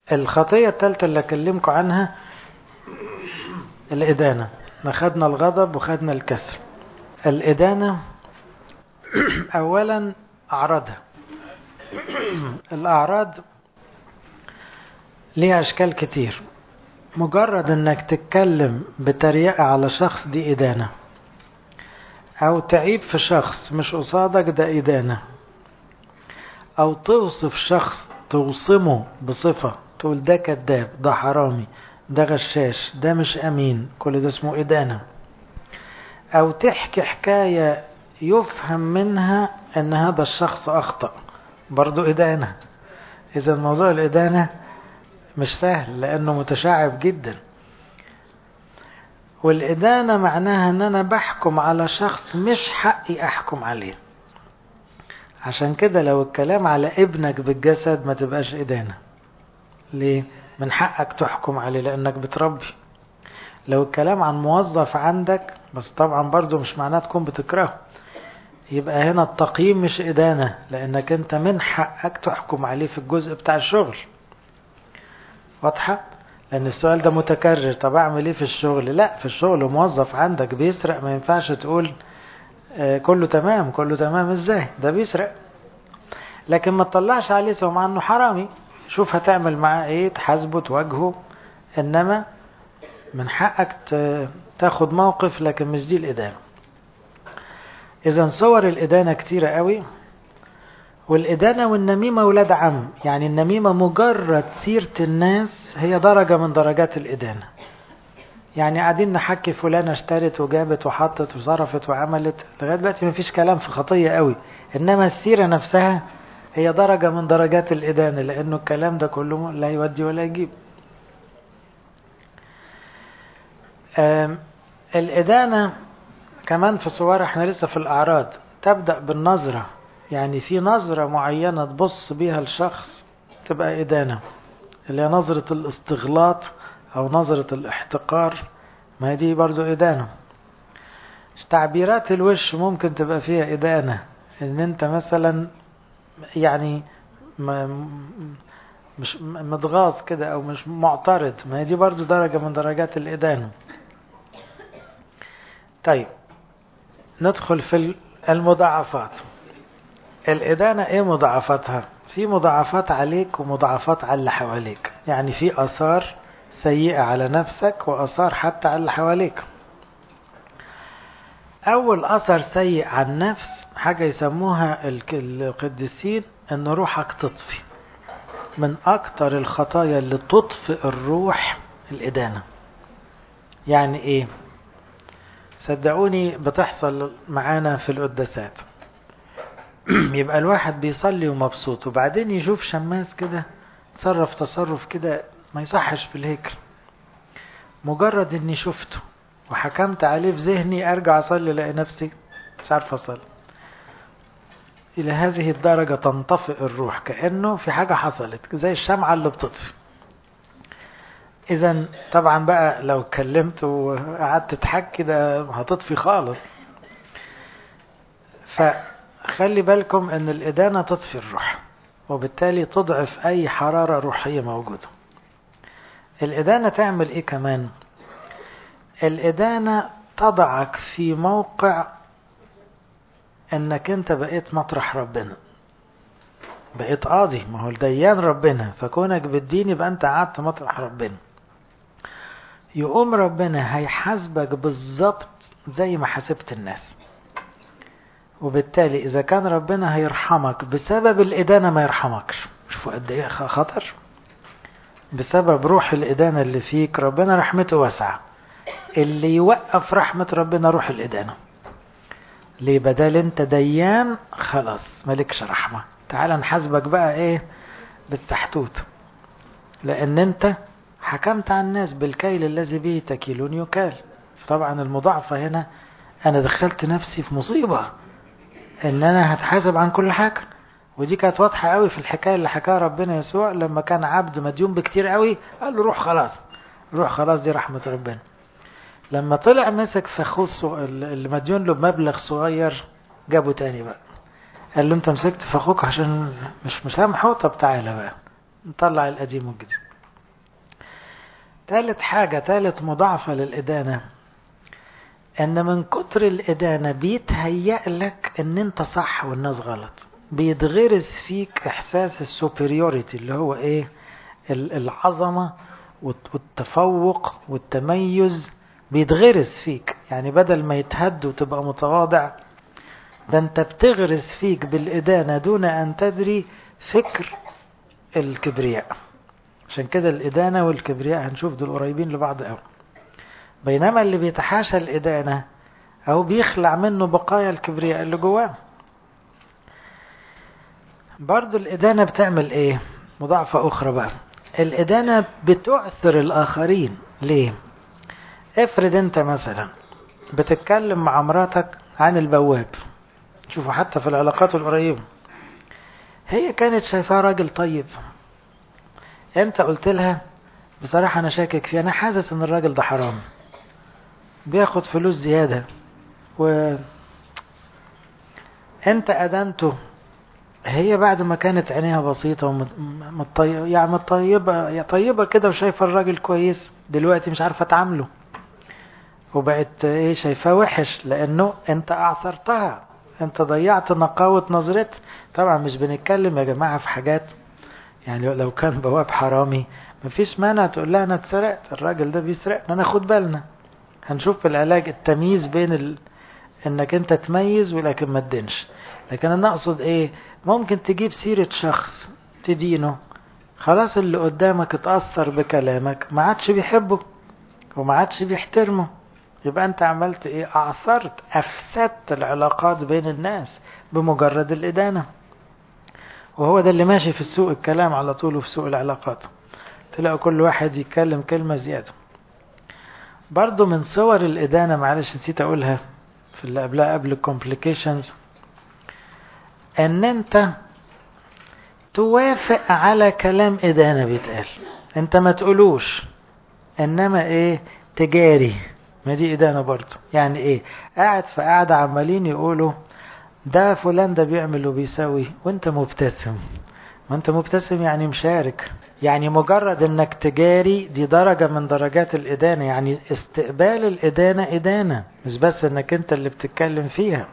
الخطية الثالثة اللي أكلمكم عنها الإدانة ما خدنا الغضب وخدنا الكسر الإدانة أولا أعراضها الأعراض ليها أشكال كتير مجرد أنك تتكلم بتريقة على شخص دي إدانة أو تعيب في شخص مش قصادك ده إدانة أو توصف شخص توصمه بصفة تقول ده كذاب ده حرامي ده غشاش ده مش أمين كل ده اسمه إدانة أو تحكي حكاية يفهم منها أن هذا الشخص أخطأ برضو إدانة إذا موضوع الإدانة مش سهل لأنه متشعب جدا والإدانة معناها أن أنا بحكم على شخص مش حقي أحكم عليه عشان كده لو الكلام على ابنك بالجسد ما تبقاش إدانة ليه؟ من حقك تحكم عليه لأنك بتربي لو الكلام عن موظف عندك بس طبعا برضو مش معناه تكون بتكرهه يبقى هنا التقييم مش إدانة لأنك أنت من حقك تحكم عليه في الجزء بتاع الشغل واضحة؟ لأن السؤال ده متكرر طب أعمل إيه في الشغل؟ لا في الشغل موظف عندك بيسرق ما ينفعش تقول آه كله تمام كله تمام إزاي؟ ده بيسرق لكن ما تطلعش عليه سمعة إنه حرامي شوف هتعمل معاه إيه تحاسبه تواجهه إنما من حقك تاخد موقف لكن مش دي الإدانة إذا صور الإدانة كتيرة قوي والإدانة والنميمة ولاد عم يعني النميمة مجرد سيرة الناس هي درجة من درجات الإدانة يعني قاعدين نحكي فلانة اشترت وجابت وحطت وصرفت وعملت لغاية دلوقتي مفيش كلام في خطية قوي إنما السيرة نفسها هي درجة من درجات الإدانة لأنه الكلام ده كله لا يودي ولا يجيب الإدانة كمان في صور احنا لسه في الأعراض تبدأ بالنظرة يعني في نظرة معينة تبص بيها الشخص تبقى إدانة اللي هي نظرة الاستغلاط أو نظرة الاحتقار ما هي دي برضو إدانة تعبيرات الوش ممكن تبقى فيها إدانة إن أنت مثلا يعني ما مش متغاظ كده أو مش معترض ما هي دي برضو درجة من درجات الإدانة طيب ندخل في المضاعفات الإدانة إيه مضاعفاتها في مضاعفات عليك ومضاعفات على اللي حواليك يعني في أثار سيئة على نفسك وأثار حتى على اللي حواليك أول أثر سيء على النفس حاجة يسموها القديسين أن روحك تطفي من أكتر الخطايا اللي تطفئ الروح الإدانة يعني إيه صدقوني بتحصل معانا في القداسات يبقى الواحد بيصلي ومبسوط وبعدين يشوف شماس كده تصرف تصرف كده ما يصحش في الهيكل مجرد اني شفته وحكمت عليه في ذهني ارجع اصلي الاقي نفسي مش عارف اصلي الى هذه الدرجة تنطفئ الروح كأنه في حاجة حصلت زي الشمعة اللي بتطفي اذا طبعا بقى لو اتكلمت وقعدت تحكي ده هتطفي خالص فخلي بالكم ان الادانة تطفي الروح وبالتالي تضعف اي حرارة روحية موجودة الادانة تعمل ايه كمان الادانة تضعك في موقع انك انت بقيت مطرح ربنا بقيت قاضي ما هو الديان ربنا فكونك بالدين يبقى انت قعدت مطرح ربنا يقوم ربنا هيحاسبك بالظبط زي ما حاسبت الناس وبالتالي اذا كان ربنا هيرحمك بسبب الادانه ما يرحمكش شوفوا قد ايه خطر بسبب روح الادانه اللي فيك ربنا رحمته واسعه اللي يوقف رحمه ربنا روح الادانه ليه بدل انت ديان خلاص مالكش رحمه تعال نحاسبك بقى ايه بالسحتوت لان انت حكمت على الناس بالكيل الذي به تكيلون يكال طبعا المضاعفة هنا انا دخلت نفسي في مصيبة ان انا هتحاسب عن كل حاجة ودي كانت واضحة قوي في الحكاية اللي حكاها ربنا يسوع لما كان عبد مديون بكتير قوي قال له روح خلاص روح خلاص دي رحمة ربنا لما طلع مسك فخوه اللي مديون له بمبلغ صغير جابه تاني بقى قال له انت مسكت في اخوك عشان مش مسامحه طب تعالى بقى نطلع القديم والجديد ثالث حاجة ثالث مضاعفة للإدانة ان من كتر الإدانة بيتهيأ لك ان انت صح والناس غلط بيتغرس فيك احساس السوبريوريتي اللي هو ايه العظمة والتفوق والتميز بيتغرس فيك يعني بدل ما يتهد وتبقى متواضع ده انت بتغرس فيك بالإدانة دون أن تدري فكر الكبرياء عشان كده الإدانة والكبرياء هنشوف دول قريبين لبعض قوي بينما اللي بيتحاشى الإدانة أو بيخلع منه بقايا الكبرياء اللي جواه برضو الإدانة بتعمل إيه مضاعفة أخرى بقى الإدانة بتعثر الآخرين ليه افرض أنت مثلا بتتكلم مع مراتك عن البواب شوفوا حتى في العلاقات القريبة هي كانت شايفاه راجل طيب انت قلت لها بصراحة انا شاكك فيه انا حاسس ان الراجل ده حرام بياخد فلوس زيادة و انت ادنته هي بعد ما كانت عينيها بسيطة ومطيبة يعني مطيبة طيبة كده وشايفة الراجل كويس دلوقتي مش عارفة تعامله وبقت ايه شايفاه وحش لانه انت اعثرتها انت ضيعت نقاوة نظرتها طبعا مش بنتكلم يا جماعة في حاجات يعني لو كان بواب حرامي مفيش مانع تقول لها انا اتسرقت الراجل ده بيسرقنا ناخد بالنا هنشوف في العلاج التمييز بين ال... انك انت تميز ولكن ما تدينش لكن انا اقصد ايه ممكن تجيب سيرة شخص تدينه خلاص اللي قدامك اتأثر بكلامك ما عادش بيحبه وما عادش بيحترمه يبقى انت عملت ايه اعثرت افسدت العلاقات بين الناس بمجرد الادانة وهو ده اللي ماشي في السوق الكلام على طول وفي سوق العلاقات تلاقوا كل واحد يتكلم كلمة زيادة برضو من صور الإدانة معلش نسيت أقولها في اللي قبلها قبل الكومبليكيشنز أن أنت توافق على كلام إدانة بيتقال أنت ما تقولوش إنما إيه تجاري ما دي إدانة برضو يعني إيه قاعد في قاعدة عمالين يقولوا ده فلان ده بيعمل وبيسوي وانت مبتسم ما انت مبتسم يعني مشارك يعني مجرد انك تجاري دي درجة من درجات الإدانة يعني استقبال الإدانة إدانة مش بس انك انت اللي بتتكلم فيها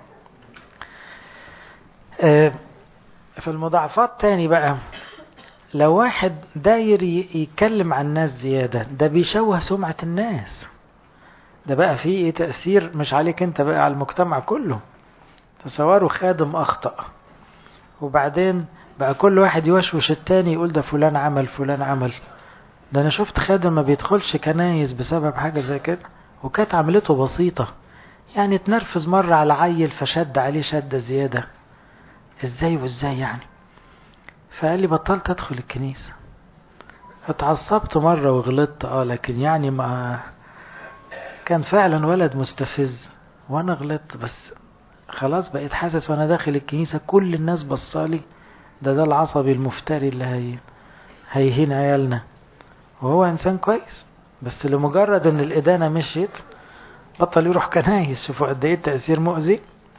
اه في المضاعفات تاني بقى لو واحد داير يتكلم عن الناس زيادة ده بيشوه سمعة الناس ده بقى فيه ايه تأثير مش عليك انت بقى على المجتمع كله تصوروا خادم أخطأ وبعدين بقى كل واحد يوشوش التاني يقول ده فلان عمل فلان عمل ده أنا شفت خادم ما بيدخلش كنايس بسبب حاجة زي كده وكانت عملته بسيطة يعني اتنرفز مرة على عيل فشد عليه شدة زيادة ازاي وازاي يعني فقال لي بطلت ادخل الكنيسة اتعصبت مرة وغلطت اه لكن يعني ما كان فعلا ولد مستفز وانا غلطت بس خلاص بقيت حاسس وانا داخل الكنيسة كل الناس بصالي ده ده العصبي المفتري اللي هي هيهين عيالنا وهو انسان كويس بس لمجرد ان الادانة مشيت بطل يروح كنايس شوفوا قد ايه التأثير مؤذي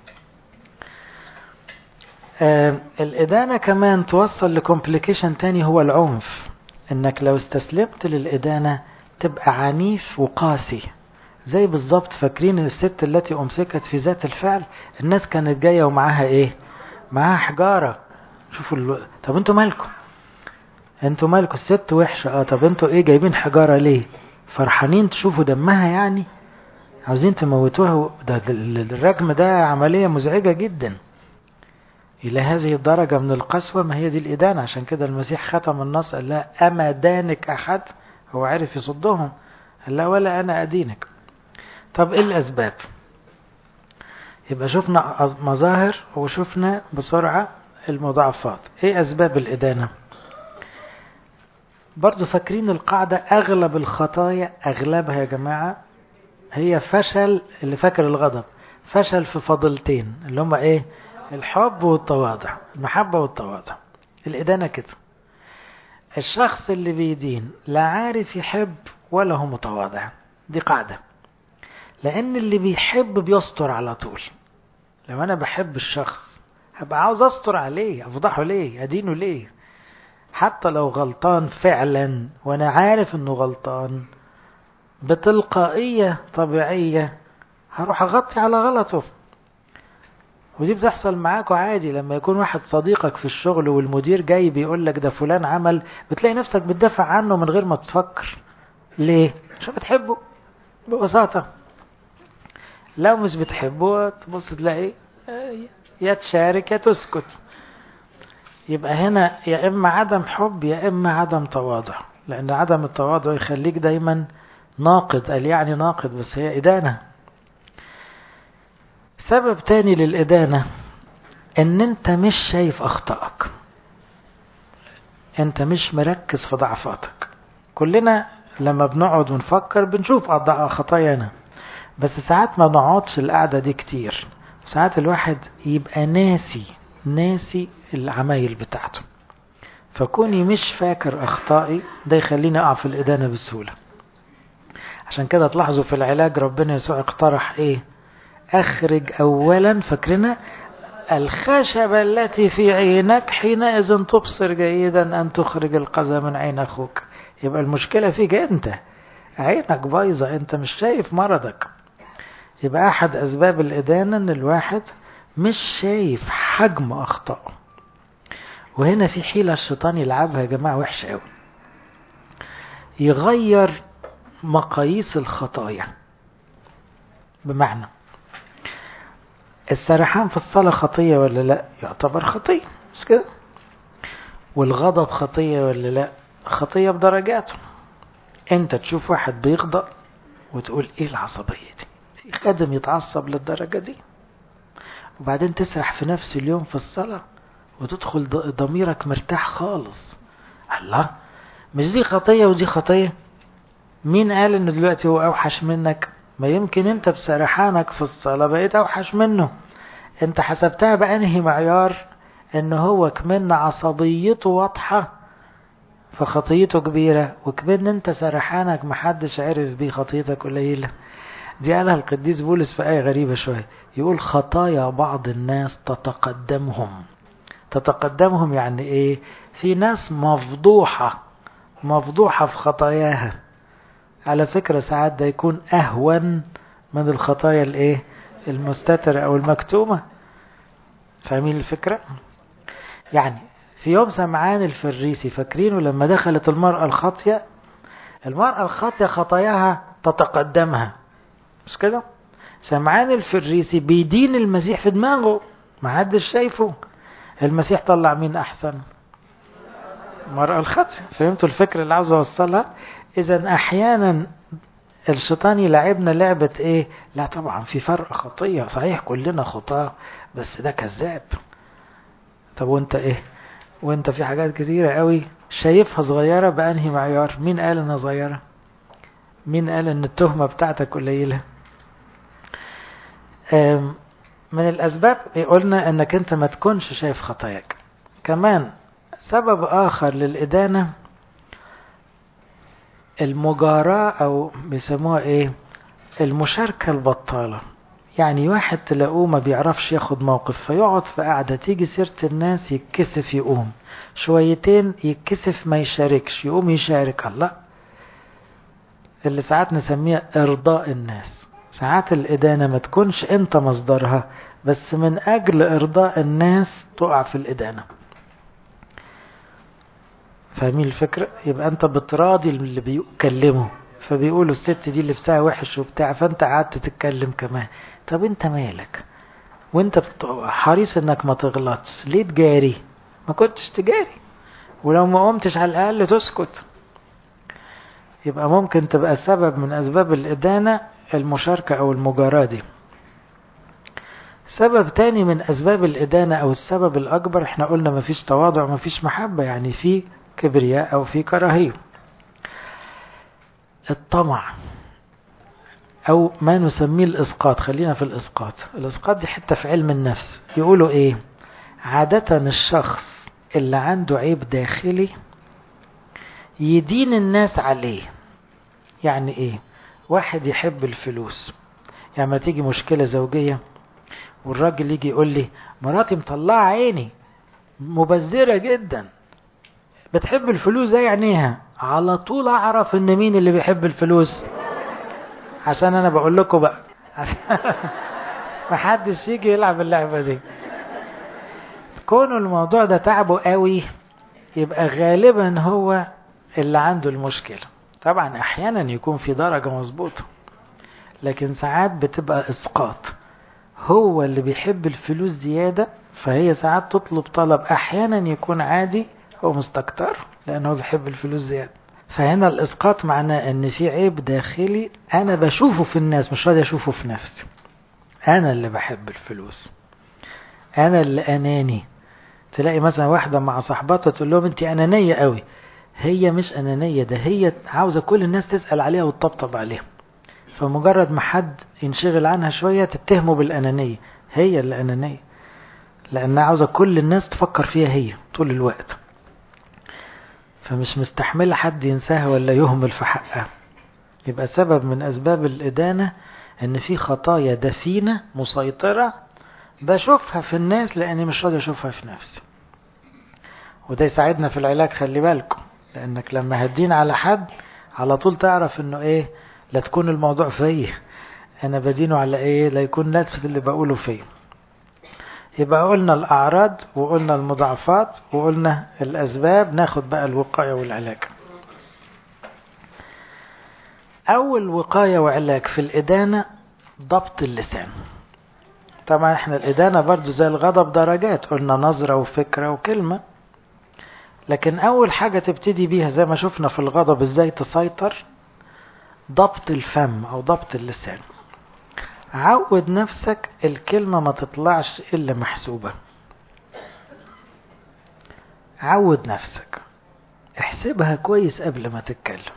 آه الادانة كمان توصل لكومبليكيشن تاني هو العنف انك لو استسلمت للادانة تبقى عنيف وقاسي زي بالظبط فاكرين الست التي امسكت في ذات الفعل الناس كانت جايه ومعاها ايه معاها حجاره شوفوا ال... طب انتوا مالكم انتوا مالكم الست وحشه اه طب انتوا ايه جايبين حجاره ليه فرحانين تشوفوا دمها يعني عاوزين تموتوها ده الرجم ده عمليه مزعجه جدا الى هذه الدرجه من القسوه ما هي دي الادانه عشان كده المسيح ختم النص قال لها اما دانك احد هو عرف يصدهم قال لا ولا انا ادينك طب ايه الاسباب يبقى شفنا مظاهر وشفنا بسرعة المضاعفات ايه اسباب الادانة برضو فاكرين القاعدة اغلب الخطايا اغلبها يا جماعة هي فشل اللي فاكر الغضب فشل في فضلتين اللي هما ايه الحب والتواضع المحبة والتواضع الادانة كده الشخص اللي بيدين لا عارف يحب ولا هو متواضع دي قاعده لأن اللي بيحب بيستر على طول لو أنا بحب الشخص هبقى عاوز أستر عليه أفضحه ليه أدينه ليه حتى لو غلطان فعلا وأنا عارف أنه غلطان بتلقائية طبيعية هروح أغطي على غلطه ودي بتحصل معاكوا عادي لما يكون واحد صديقك في الشغل والمدير جاي بيقول لك ده فلان عمل بتلاقي نفسك بتدافع عنه من غير ما تفكر ليه؟ عشان بتحبه ببساطة لو مش بتحبه تبص تلاقي يا تشارك يا تسكت يبقى هنا يا إما عدم حب يا إما عدم تواضع لأن عدم التواضع يخليك دايما ناقد قال يعني ناقد بس هي إدانة سبب تاني للإدانة إن أنت مش شايف أخطائك أنت مش مركز في ضعفاتك كلنا لما بنقعد ونفكر بنشوف خطايانا بس ساعات ما بنقعدش القعدة دي كتير ساعات الواحد يبقى ناسي ناسي العمايل بتاعته فكوني مش فاكر أخطائي ده يخليني أقع في الإدانة بسهولة عشان كده تلاحظوا في العلاج ربنا يسوع اقترح إيه أخرج أولا فاكرنا الخشبة التي في عينك حينئذ تبصر جيدا أن تخرج القذى من عين أخوك يبقى المشكلة فيك أنت عينك بايظة أنت مش شايف مرضك يبقى أحد أسباب الإدانة أن الواحد مش شايف حجم أخطائه وهنا في حيلة الشيطان يلعبها يا جماعة وحشة قوي يغير مقاييس الخطايا بمعنى السرحان في الصلاة خطية ولا لا يعتبر خطية مش كده والغضب خطية ولا لا خطية بدرجاته انت تشوف واحد بيغضب وتقول ايه العصبية دي في خادم يتعصب للدرجة دي وبعدين تسرح في نفس اليوم في الصلاة وتدخل ضميرك مرتاح خالص الله مش دي خطية ودي خطية مين قال ان دلوقتي هو اوحش منك ما يمكن انت بسرحانك في الصلاة بقيت اوحش منه انت حسبتها بأنهي معيار ان هو كمان عصبيته واضحة فخطيته كبيرة وكمان انت سرحانك محدش عرف بيه خطيتك قليلة دي قالها القديس بولس في آية غريبة شوية يقول خطايا بعض الناس تتقدمهم تتقدمهم يعني ايه في ناس مفضوحة مفضوحة في خطاياها على فكرة ساعات ده يكون أهون من الخطايا الايه المستترة أو المكتومة فاهمين الفكرة يعني في يوم سمعان الفريسي فاكرينه لما دخلت المرأة الخاطية المرأة الخاطية خطاياها تتقدمها مش كده سمعان الفريسي بيدين المسيح في دماغه ما حدش شايفه المسيح طلع مين أحسن المرأة الخاطية فهمتوا الفكرة اللي عاوز أوصلها إذا أحيانا الشيطان يلعبنا لعبة إيه لا طبعا في فرق خطية صحيح كلنا خطاة بس ده كذاب طب وانت ايه وانت في حاجات كتيرة قوي شايفها صغيرة بأنهي معيار مين قال انها صغيرة مين قال ان التهمة بتاعتك قليلة من الأسباب قلنا أنك أنت ما تكونش شايف خطاياك كمان سبب آخر للإدانة المجاراة أو بيسموها إيه المشاركة البطالة يعني واحد تلاقوه ما بيعرفش ياخد موقف فيقعد في قعدة تيجي سيرة الناس يتكسف يقوم شويتين يتكسف ما يشاركش يقوم يشارك الله اللي ساعات نسميها إرضاء الناس ساعات الإدانة ما تكونش أنت مصدرها بس من أجل إرضاء الناس تقع في الإدانة فاهمين الفكرة يبقى أنت بتراضي اللي بيكلمه فبيقولوا الست دي لبسها وحش وبتاع فأنت قعدت تتكلم كمان طب أنت مالك وأنت حريص أنك ما تغلطش ليه تجاري ما كنتش تجاري ولو ما قمتش على الأقل تسكت يبقى ممكن تبقى سبب من أسباب الإدانة المشاركة أو المجاراة دي سبب تاني من أسباب الإدانة أو السبب الأكبر احنا قلنا مفيش تواضع مفيش محبة يعني في كبرياء أو في كراهية الطمع أو ما نسميه الإسقاط خلينا في الإسقاط الإسقاط دي حتة في علم النفس يقولوا إيه عادة الشخص اللي عنده عيب داخلي يدين الناس عليه يعني إيه واحد يحب الفلوس يعني ما تيجي مشكلة زوجية والراجل يجي يقول لي مراتي مطلعة عيني مبذرة جدا بتحب الفلوس زي عينيها على طول اعرف ان مين اللي بيحب الفلوس عشان انا بقول لكم بقى محدش يجي يلعب اللعبة دي كونه الموضوع ده تعبه قوي يبقى غالبا هو اللي عنده المشكلة طبعا احيانا يكون في درجة مظبوطة لكن ساعات بتبقى اسقاط هو اللي بيحب الفلوس زيادة فهي ساعات تطلب طلب احيانا يكون عادي هو مستكتر لانه بيحب الفلوس زيادة فهنا الاسقاط معناه ان في عيب داخلي انا بشوفه في الناس مش راضي اشوفه في نفسي انا اللي بحب الفلوس انا اللي اناني تلاقي مثلا واحدة مع صاحباتها تقول لهم انت انانية قوي هي مش انانية ده هي عاوزة كل الناس تسأل عليها وتطبطب عليها فمجرد ما حد ينشغل عنها شوية تتهمه بالانانية هي اللي انانية لانها عاوزة كل الناس تفكر فيها هي طول الوقت فمش مستحملة حد ينساها ولا يهمل في حقها يبقى سبب من أسباب الإدانة إن في خطايا دفينة مسيطرة بشوفها في الناس لأني مش راضي أشوفها في نفسي وده يساعدنا في العلاج خلي بالكم لأنك لما هدين على حد على طول تعرف إنه إيه لا تكون الموضوع فيا أنا بدينه على إيه لا يكون نفس اللي بقوله فيه يبقى قلنا الأعراض وقلنا المضاعفات وقلنا الأسباب ناخد بقى الوقاية والعلاج أول وقاية وعلاج في الإدانة ضبط اللسان طبعا احنا الإدانة برضو زي الغضب درجات قلنا نظرة وفكرة وكلمة لكن أول حاجة تبتدي بيها زي ما شفنا في الغضب ازاي تسيطر ضبط الفم أو ضبط اللسان عود نفسك الكلمة ما تطلعش إلا محسوبة عود نفسك احسبها كويس قبل ما تتكلم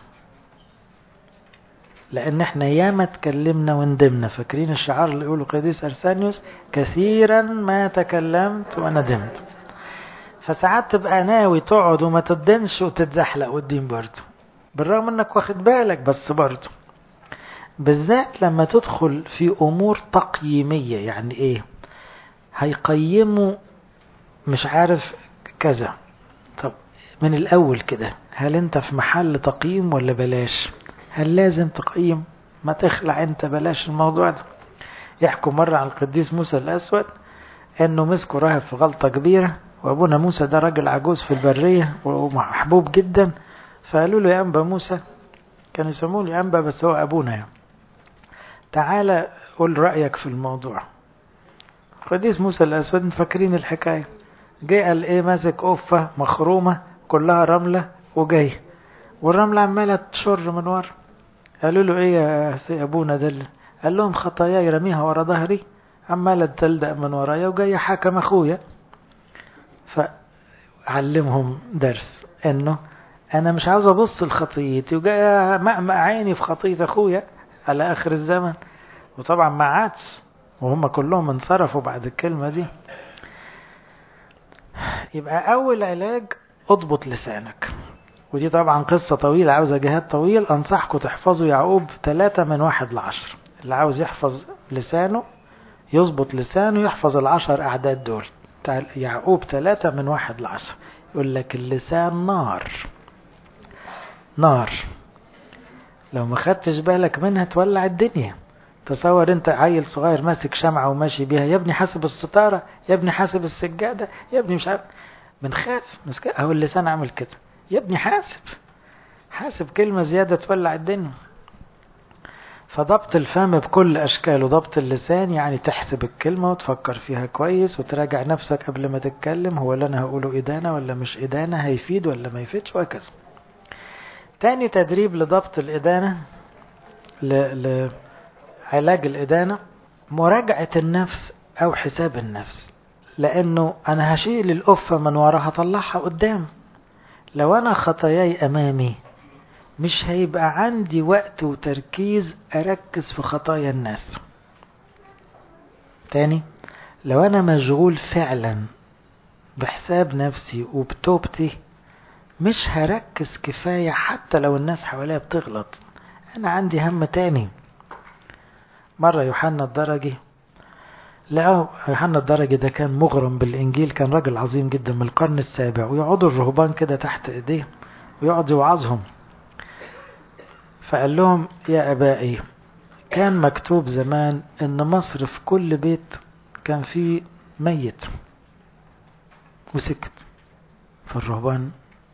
لأن احنا ياما اتكلمنا وندمنا فاكرين الشعار اللي يقوله قديس أرسانيوس كثيرا ما تكلمت وندمت فساعات تبقى ناوي تقعد وما تدنش وتتزحلق والدين برضه بالرغم انك واخد بالك بس برضه بالذات لما تدخل في امور تقييمية يعني ايه هيقيموا مش عارف كذا طب من الاول كده هل انت في محل تقييم ولا بلاش هل لازم تقييم ما تخلع انت بلاش الموضوع ده يحكوا مرة عن القديس موسى الاسود انه مسكوا راهب في غلطة كبيرة وابونا موسى ده راجل عجوز في البرية ومحبوب جدا فقالوا له يا انبا موسى كانوا يسموه لي انبا بس هو ابونا يعني تعالى قول رأيك في الموضوع قديس موسى الأسود فاكرين الحكاية جه قال ايه ماسك قفة مخرومة كلها رملة وجاي والرملة عمالة تشر من ورا قالوا له ايه يا سي ابونا ده قال لهم خطاياي رميها ورا ظهري عمالة تلدق من ورايا وجاي حاكم اخويا فعلمهم درس انه انا مش عاوز ابص لخطيتي وجاي مأمأ عيني في خطية اخويا على آخر الزمن وطبعا ما عادش وهم كلهم انصرفوا بعد الكلمة دي يبقى أول علاج اضبط لسانك ودي طبعا قصة طويلة عاوزة جهاد طويل أنصحكم تحفظوا يعقوب ثلاثة من واحد لعشر اللي عاوز يحفظ لسانه يظبط لسانه يحفظ العشر أعداد دول يعقوب ثلاثة من واحد لعشر يقول لك اللسان نار نار لو ما خدتش بالك منها تولع الدنيا تصور انت عيل صغير ماسك شمعة وماشي بيها يا ابني حاسب الستارة يا ابني حاسب السجادة يا ابني مش عارف بنخاف مسك اهو اللسان عامل كده يا ابني حاسب حاسب كلمة زيادة تولع الدنيا فضبط الفم بكل أشكاله ضبط اللسان يعني تحسب الكلمة وتفكر فيها كويس وتراجع نفسك قبل ما تتكلم هو اللي أنا هقوله إدانة ولا مش إدانة هيفيد ولا ما يفيدش وهكذا تاني تدريب لضبط الإدانة لعلاج الإدانة مراجعة النفس أو حساب النفس لأنه أنا هشيل القفة من وراها طلعها قدام لو أنا خطاياي أمامي مش هيبقى عندي وقت وتركيز أركز في خطايا الناس تاني لو أنا مشغول فعلا بحساب نفسي وبتوبتي مش هركز كفاية حتى لو الناس حواليا بتغلط أنا عندي هم تاني مرة يوحنا الدرجي لقوا يوحنا الدرجي ده كان مغرم بالإنجيل كان راجل عظيم جدا من القرن السابع ويقعدوا الرهبان كده تحت إيديه ويقعد يوعظهم فقال لهم يا أبائي كان مكتوب زمان ان مصر في كل بيت كان فيه ميت وسكت فالرهبان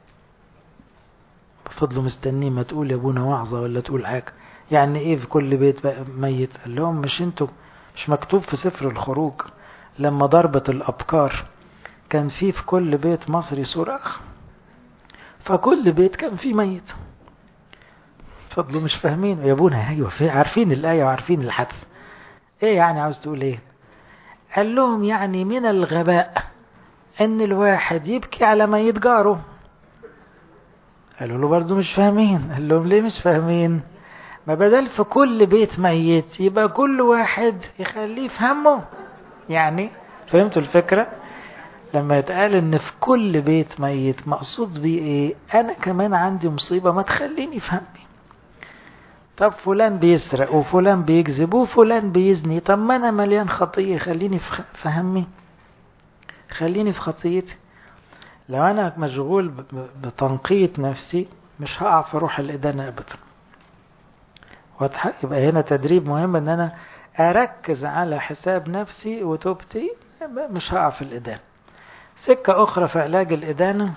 فضلوا مستنين ما تقول يا ابونا وعظة ولا تقول حاجة يعني ايه في كل بيت بقى ميت قال لهم مش انتوا مش مكتوب في سفر الخروج لما ضربت الأبكار كان في في كل بيت مصري صراخ فكل بيت كان فيه ميت فضلوا مش فاهمين يا ابونا ايوه عارفين الآية وعارفين الحدث ايه يعني عاوز تقول ايه قال لهم يعني من الغباء ان الواحد يبكي على ميت جاره قالوا له برضه مش فاهمين قال لهم ليه مش فاهمين ما بدل في كل بيت ميت يبقى كل واحد يخليه في همه يعني فهمتوا الفكرة لما يتقال ان في كل بيت ميت مقصود بيه ايه انا كمان عندي مصيبة ما تخليني في همي طب فلان بيسرق وفلان بيكذب وفلان بيزني طب ما انا مليان خطية خليني في همي خليني في خطيتي لو انا مشغول بتنقية نفسي مش هقع في روح الادانة ابدا واضحة يبقى هنا تدريب مهم ان انا اركز على حساب نفسي وتوبتي مش هقع في الادانة سكة اخرى في علاج الادانة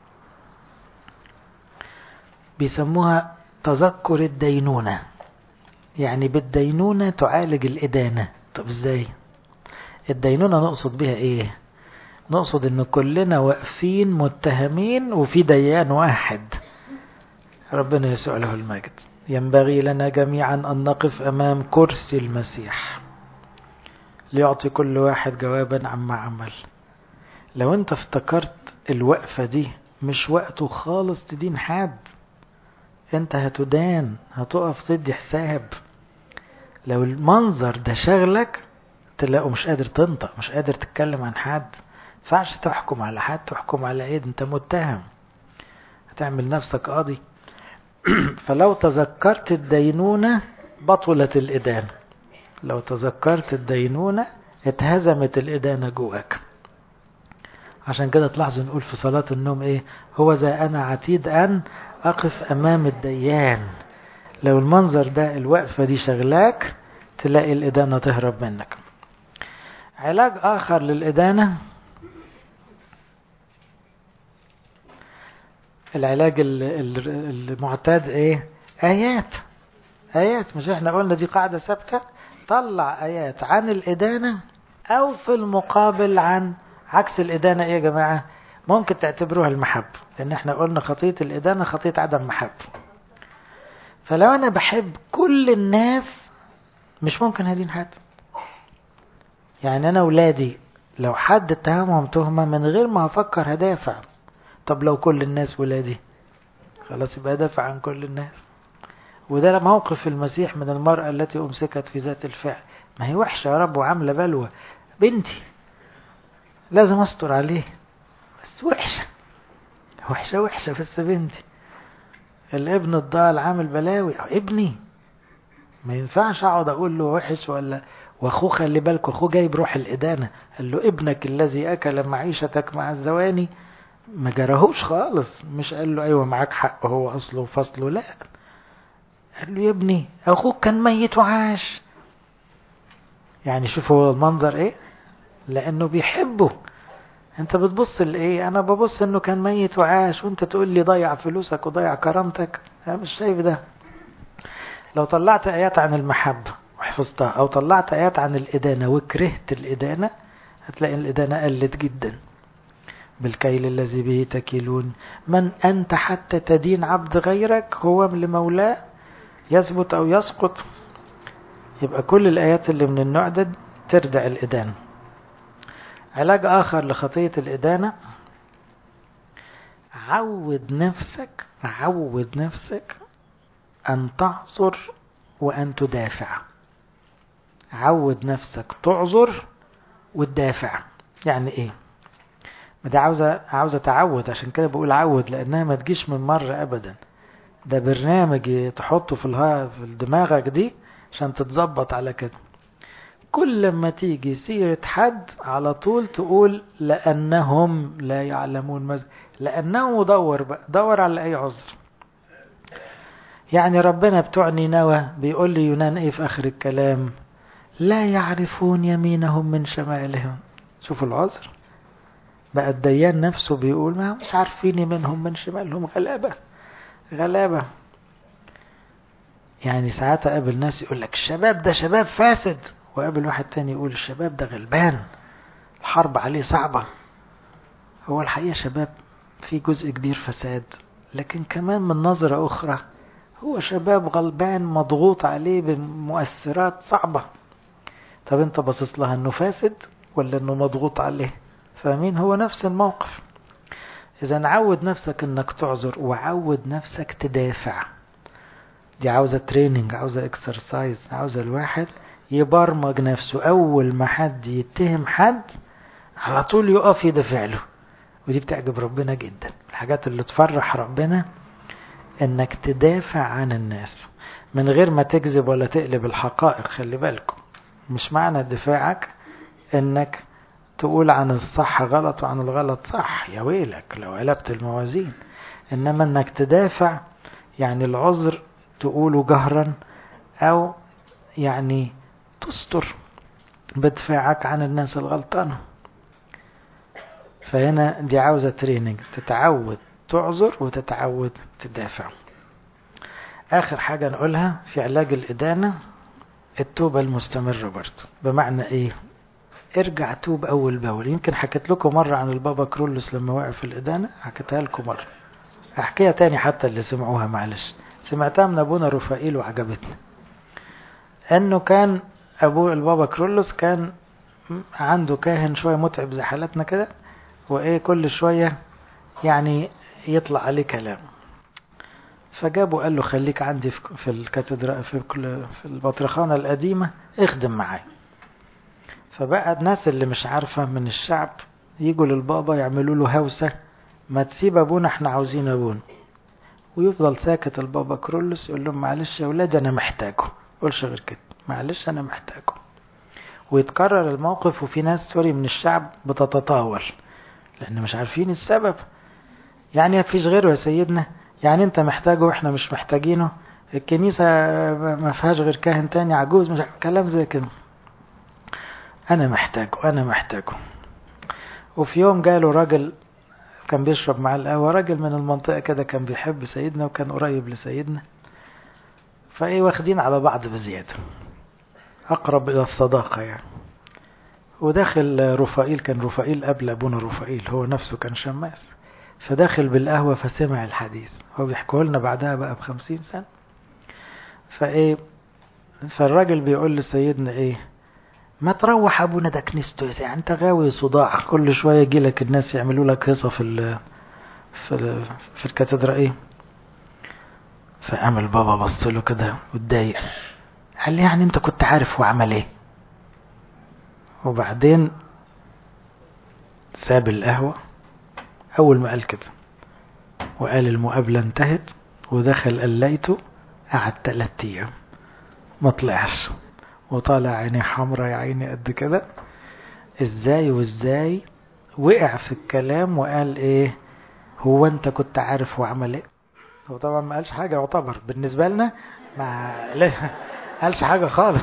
بيسموها تذكر الدينونة يعني بالدينونة تعالج الادانة طب ازاي الدينونة نقصد بها ايه نقصد ان كلنا واقفين متهمين وفي ديان واحد ربنا يسوع له المجد ينبغي لنا جميعا أن نقف أمام كرسي المسيح ليعطي كل واحد جوابا عما عمل لو انت افتكرت الوقفة دي مش وقته خالص تدين حد انت هتدان هتقف تدي حساب لو المنظر ده شغلك تلاقوا مش قادر تنطق مش قادر تتكلم عن حد ينفعش تحكم على حد تحكم على ايه انت متهم هتعمل نفسك قاضي فلو تذكرت الدينونة بطلت الإدانة لو تذكرت الدينونة اتهزمت الإدانة جواك عشان كده تلاحظوا نقول في صلاة النوم ايه هو ذا أنا عتيد أن أقف أمام الديان لو المنظر ده الوقفة دي شغلاك تلاقي الإدانة تهرب منك علاج آخر للإدانة العلاج المعتاد ايه ايات ايات مش احنا قلنا دي قاعدة ثابتة طلع ايات عن الادانة او في المقابل عن عكس الادانة ايه يا جماعة ممكن تعتبروها المحبة لان احنا قلنا خطية الادانة خطية عدم محبة فلو انا بحب كل الناس مش ممكن هدين حد يعني انا ولادي لو حد اتهمهم تهمة من غير ما افكر هدافع طب لو كل الناس ولادي خلاص يبقى دافع عن كل الناس وده موقف المسيح من المرأة التي أمسكت في ذات الفعل ما هي وحشة يا رب وعاملة بلوى بنتي لازم أستر عليه بس وحشة وحشة وحشة بس بنتي الابن الضال عامل بلاوي ابني ما ينفعش اقعد اقول له وحش ولا واخوه خلي بالك اخوه جايب روح الادانه قال له ابنك الذي اكل معيشتك مع الزواني ما جرهوش خالص مش قال له ايوه معاك حق هو اصله وفصله لا قال له يا ابني اخوك كان ميت وعاش يعني شوف هو المنظر ايه لانه بيحبه انت بتبص لايه انا ببص انه كان ميت وعاش وانت تقول لي ضيع فلوسك وضيع كرامتك انا مش شايف ده لو طلعت ايات عن المحبة وحفظتها او طلعت ايات عن الادانة وكرهت الادانة هتلاقي الادانة قلت جدا بالكيل الذي به تكيلون من أنت حتى تدين عبد غيرك هو لمولاه يثبت أو يسقط يبقى كل الآيات اللي من النوع ده تردع الإدانة علاج آخر لخطية الإدانة عود نفسك عود نفسك أن تعذر وأن تدافع عود نفسك تعذر وتدافع يعني إيه ده عاوزة عاوزة تعود عشان كده بقول عود لأنها ما تجيش من مرة أبدا ده برنامج تحطه في الها في دماغك دي عشان تتظبط على كده كل لما تيجي سيرة حد على طول تقول لأنهم لا يعلمون ماذا لأنهم دور بقى دور على أي عذر يعني ربنا بتوع نينوى بيقول لي يونان ايه في اخر الكلام لا يعرفون يمينهم من شمالهم شوفوا العذر بقى الديان نفسه بيقول ما مش عارفين يمينهم من شمالهم غلابة غلابة يعني ساعات اقابل ناس يقول لك الشباب ده شباب فاسد وقابل واحد تاني يقول الشباب ده غلبان الحرب عليه صعبة هو الحقيقة شباب في جزء كبير فساد لكن كمان من نظرة أخرى هو شباب غلبان مضغوط عليه بمؤثرات صعبة طب انت باصص لها انه فاسد ولا انه مضغوط عليه فاهمين هو نفس الموقف اذا عود نفسك انك تعذر وعود نفسك تدافع دي عاوزة تريننج عاوزة اكسرسايز عاوزة الواحد يبرمج نفسه اول ما حد يتهم حد على طول يقف يدافع له ودي بتعجب ربنا جدا الحاجات اللي تفرح ربنا انك تدافع عن الناس من غير ما تكذب ولا تقلب الحقائق خلي بالكم مش معنى دفاعك انك تقول عن الصح غلط وعن الغلط صح يا ويلك لو قلبت الموازين انما انك تدافع يعني العذر تقوله جهرا او يعني تستر بدفاعك عن الناس الغلطانة فهنا دي عاوزة تريننج تتعود تعذر وتتعود تدافع آخر حاجة نقولها في علاج الإدانة التوبة المستمرة برضه بمعنى إيه ارجع توب أول بأول يمكن حكيت لكم مرة عن البابا كرولوس لما وقع في الإدانة حكيتها لكم مرة أحكيها تاني حتى اللي سمعوها معلش سمعتها من أبونا رفائيل وعجبتني أنه كان أبو البابا كرولوس كان عنده كاهن شوية متعب زي حالتنا كده وإيه كل شوية يعني يطلع عليه كلام فجابه قال له خليك عندي في الكاتدرا في في البطرخانة القديمة اخدم معايا فبقى الناس اللي مش عارفة من الشعب يجوا للبابا يعملوا له هوسة ما تسيب ابونا احنا عاوزين ابونا ويفضل ساكت البابا كرولوس يقول لهم معلش يا ولاد انا محتاجه قولش غير كده معلش انا محتاجه ويتكرر الموقف وفي ناس سوري من الشعب بتتطاول لان مش عارفين السبب يعني مفيش غيره يا سيدنا يعني انت محتاجه واحنا مش محتاجينه الكنيسة ما فيهاش غير كاهن تاني عجوز مش كلام زي كده انا محتاجه انا محتاجه وفي يوم جاله راجل كان بيشرب مع القهوة راجل من المنطقة كده كان بيحب سيدنا وكان قريب لسيدنا فايه واخدين على بعض بزيادة اقرب الى الصداقة يعني وداخل رفائيل كان رفائيل قبل ابونا رفائيل هو نفسه كان شماس فداخل بالقهوة فسمع الحديث هو بيحكوا لنا بعدها بقى بخمسين سنة فايه فالراجل بيقول لسيدنا ايه ما تروح ابونا ده كنيسته يعني انت غاوي صداع كل شويه يجي لك الناس يعملوا لك هيصه في ال في ال في الكاتدرا ايه فقام البابا بص له كده واتضايق قال لي يعني انت كنت عارف هو عمل ايه وبعدين ساب القهوه اول ما قال كده وقال المقابله انتهت ودخل قليته قعد تلات ايام ما طلعش وطالع عيني حمرا يا عيني قد كده ازاي وازاي وقع في الكلام وقال ايه هو انت كنت عارف هو عمل ايه هو طبعا ما قالش حاجة يعتبر بالنسبة لنا ما قالش حاجة خالص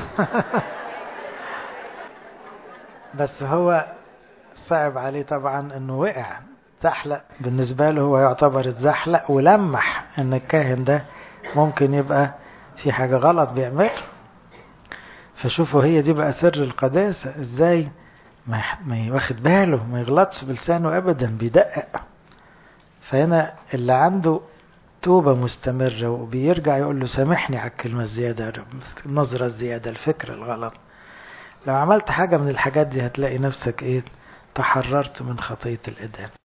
بس هو صعب عليه طبعا انه وقع زحلق بالنسبة له هو يعتبر اتزحلق ولمح ان الكاهن ده ممكن يبقى في حاجة غلط بيعمل فشوفوا هي دي بقى سر القداسة ازاي ما ما واخد باله ما يغلطش بلسانه ابدا بيدقق فهنا اللي عنده توبة مستمرة وبيرجع يقول له سامحني على الكلمة الزيادة النظرة الزيادة الفكر الغلط لو عملت حاجة من الحاجات دي هتلاقي نفسك ايه تحررت من خطية الإدانة